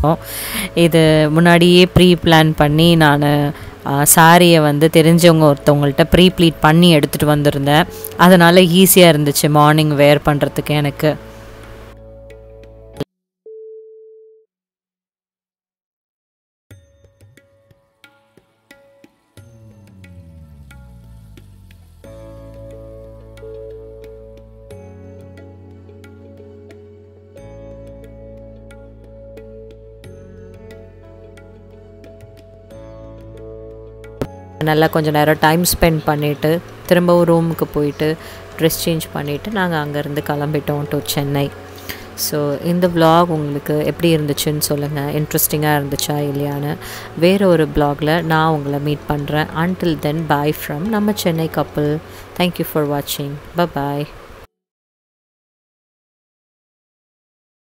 இது முன்னாடியே pre plan பண்ணி நான் சாரியை வந்து தெரிஞ்சவங்க ஒருத்தவங்கள்ட்ட ப்ரீ ப்ளீட் பண்ணி எடுத்துகிட்டு வந்திருந்தேன் அதனால் ஈஸியாக இருந்துச்சு மார்னிங் வேர் பண்ணுறதுக்கு எனக்கு நல்லா கொஞ்சம் நேரம் டைம் ஸ்பெண்ட் பண்ணிவிட்டு திரும்பவும் ரூமுக்கு போயிட்டு ட்ரெஸ் சேஞ்ச் பண்ணிவிட்டு நாங்கள் அங்கேருந்து கிளம்பிட்டோம் டு சென்னை ஸோ இந்த vlog உங்களுக்கு எப்படி இருந்துச்சுன்னு சொல்லுங்கள் இன்ட்ரெஸ்டிங்காக இருந்துச்சா இல்லையான்னு வேறு ஒரு ப்ளாகில் நான் உங்களை மீட் பண்ணுறேன் அன்டில் தென் பாய் ஃப்ரம் நம்ம சென்னை கப்பல் தேங்க்யூ ஃபார் வாட்சிங் பாய்